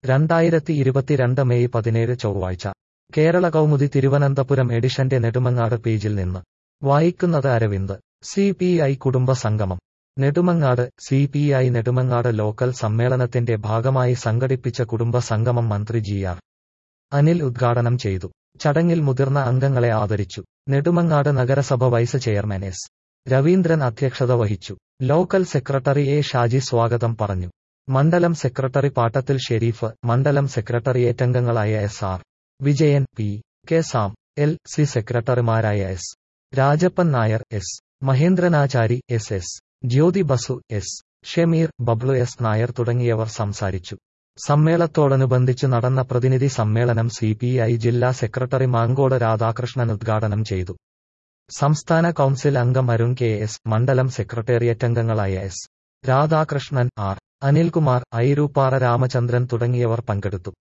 രണ്ടായിരത്തി ഇരുപത്തിരണ്ട് മെയ് പതിനേഴ് ചൊവ്വാഴ്ച കേരള കൗമുദി തിരുവനന്തപുരം എഡിഷന്റെ നെടുമങ്ങാട് പേജിൽ നിന്ന് വായിക്കുന്നത് അരവിന്ദ് സി പി ഐ കുടുംബ സംഗമം Nedumangad C P I Nedumangad local സമ്മേളനത്തിന്റെ ഭാഗമായി സംഘടിപ്പിച്ച കുടുംബ സംഗമം മന്ത്രി ജി ആർ അനിൽ ഉദ്ഘാടനം ചെയ്തു ചടങ്ങിൽ മുതിർന്ന അംഗങ്ങളെ ആദരിച്ചു നെടുമങ്ങാട് നഗരസഭ വൈസ് ചെയർമാൻ എസ് രവീന്ദ്രൻ അധ്യക്ഷത വഹിച്ചു ലോക്കൽ സെക്രട്ടറി എ ഷാജി സ്വാഗതം പറഞ്ഞു മണ്ഡലം സെക്രട്ടറി പാട്ടത്തിൽ ഷെരീഫ് മണ്ഡലം സെക്രട്ടറിയേറ്റ് അംഗങ്ങളായ S R Vijayan P K Sam L C സെക്രട്ടറിമാരായ S Rajappan Nair S Mahendranachari S S Jyothi Basu S Shameer Bablu S Nair തുടങ്ങിയവർ സംസാരിച്ചു സമ്മേളനത്തോടനുബന്ധിച്ച് നടന്ന പ്രതിനിധി സമ്മേളനം സി പി ഐ ജില്ലാ സെക്രട്ടറി മാങ്കോട് രാധാകൃഷ്ണൻ ഉദ്ഘാടനം ചെയ്തു സംസ്ഥാന കൗൺസിൽ അംഗം അരുൺ കെ എസ് മണ്ഡലം സെക്രട്ടേറിയറ്റ് അംഗങ്ങളായ എസ് രാധാകൃഷ്ണൻ ആർ അനിൽകുമാർ ഐരൂപ്പാറ രാമചന്ദ്രൻ തുടങ്ങിയവർ പങ്കെടുത്തു